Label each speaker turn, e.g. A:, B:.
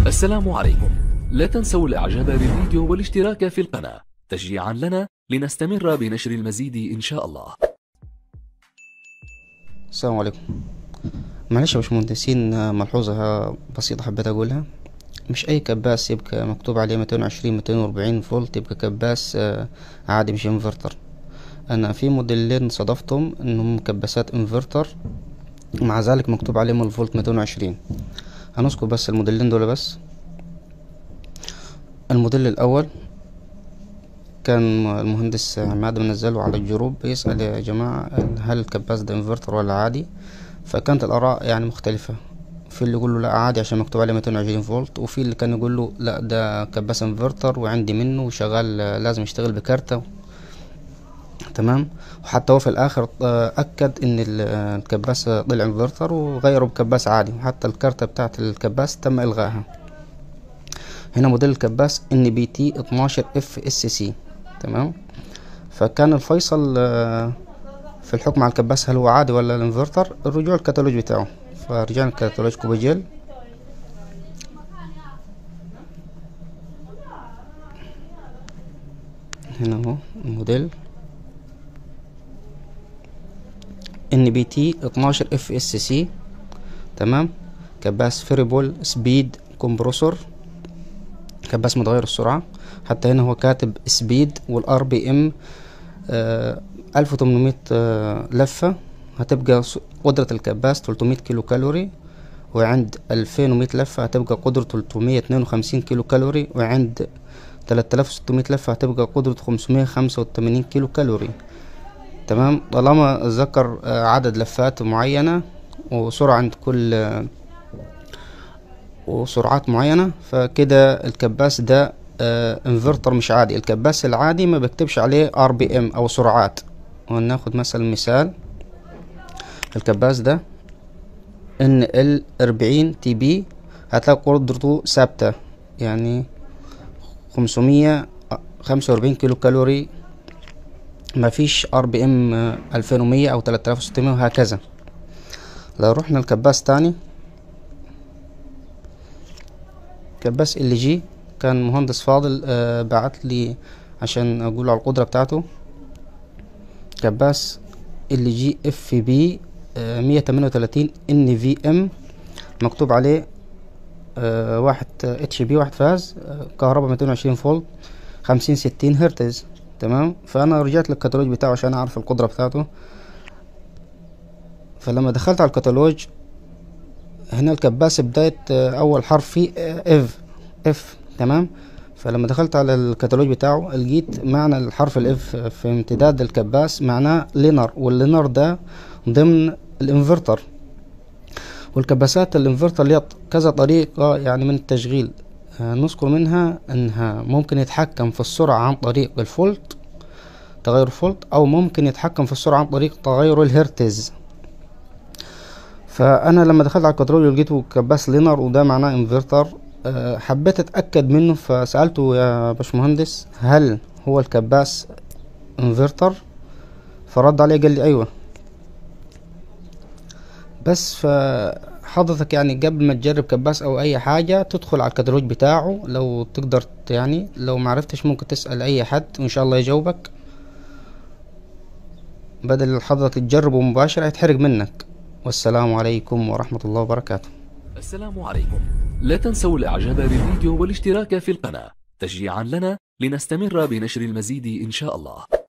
A: السلام عليكم لا تنسوا الاعجاب بالفيديو والاشتراك في القناة تشجيعا لنا لنستمر بنشر المزيد ان شاء الله
B: السلام عليكم معلش يا باشمهندسين ملحوظة بسيطة حبيت أقولها مش أي كباس يبقى مكتوب عليه ميتين وعشرين ميتين وأربعين فولت يبقى كباس آه، عادي مش انفرتر أنا في موديلين صادفتهم إنهم كباسات انفرتر مع ذلك مكتوب عليهم الفولت ميتين وعشرين هنذكر بس الموديلين دول بس الموديل الأول كان المهندس عماد منزله على الجروب بيسأل يا جماعة هل الكباس ده انفرتر ولا عادي فكانت الآراء يعني مختلفة في اللي يقول له لا عادي عشان مكتوب عليه 220 فولت وفي اللي كان يقول له لا ده كباس انفرتر وعندي منه وشغال لازم يشتغل بكارتة تمام وحتى هو في الاخر آه، اكد ان ال- الكباس طلع انفرتر وغيره بكباس عادي وحتى الكارتة بتاعت الكباس تم الغائها هنا موديل الكباس ان بي تي 12 اف اس سي تمام فكان الفيصل آه، في الحكم على الكباس هل هو عادي ولا الانفرتر الرجوع الكتالوج بتاعه فرجعنا الكتالوج كوباجيل هنا اهو الموديل ان بي تي 12 اف اس سي تمام كباس فيريبل سبيد كومبروسور كباس متغير السرعة حتى هنا هو كاتب سبيد والار بي ام ألف وتمنمية لفة هتبقى س- قدرة الكباس تلتمية كيلو كالوري وعند ألفين ومية لفة هتبقى قدرة تلتمية اتنين وخمسين كيلو كالوري وعند تلات آلاف وستمية لفة هتبقى قدرة خمسمية خمسة وتمانين كيلو كالوري تمام طالما ذكر آه، عدد لفات معينة وسرعة عند كل آه، وسرعات معينة فكده الكباس ده آه انفرتر مش عادي الكباس العادي ما بكتبش عليه ار بي ام او سرعات وناخد مثلا مثال الكباس ده ان ال 40 تي بي هتلاقي قدرته ثابتة يعني 545 كيلو كالوري مفيش ار بي ام 2100 او 3600 وهكذا لو رحنا لكباس تاني كباس ال جي كان مهندس فاضل آه بعت لي عشان اقول على القدرة بتاعته كباس ال جي اف بي مية تمانية وتلاتين ان في ام مكتوب عليه آه واحد اتش بي واحد فاز آه كهرباء ميتين وعشرين فولت خمسين ستين هرتز تمام فانا رجعت للكتالوج بتاعه عشان اعرف القدرة بتاعته فلما دخلت على الكتالوج هنا الكباس بداية آه، أول حرف فيه اف اف تمام فلما دخلت على الكتالوج بتاعه لقيت معنى الحرف الاف في امتداد الكباس معناه لينر واللينر ده ضمن الانفرتر والكباسات الانفرتر ليها كذا طريقة يعني من التشغيل آه، نذكر منها انها ممكن يتحكم في السرعة عن طريق الفولت تغير الفولت او ممكن يتحكم في السرعة عن طريق تغير الهرتز فانا لما دخلت على الكنترول لقيته كباس لينر وده معناه انفرتر أه، حبيت اتاكد منه فسالته يا باشمهندس هل هو الكباس انفرتر فرد عليه قال لي ايوه بس فحضرتك يعني قبل ما تجرب كباس او اي حاجه تدخل على الكتالوج بتاعه لو تقدر ت- يعني لو معرفتش ممكن تسال اي حد وان شاء الله يجاوبك بدل حضرتك تجربه مباشرة هيتحرق منك والسلام عليكم ورحمة الله وبركاته
A: السلام عليكم لا تنسوا الاعجاب بالفيديو والاشتراك في القناة تشجيعا لنا لنستمر بنشر المزيد ان شاء الله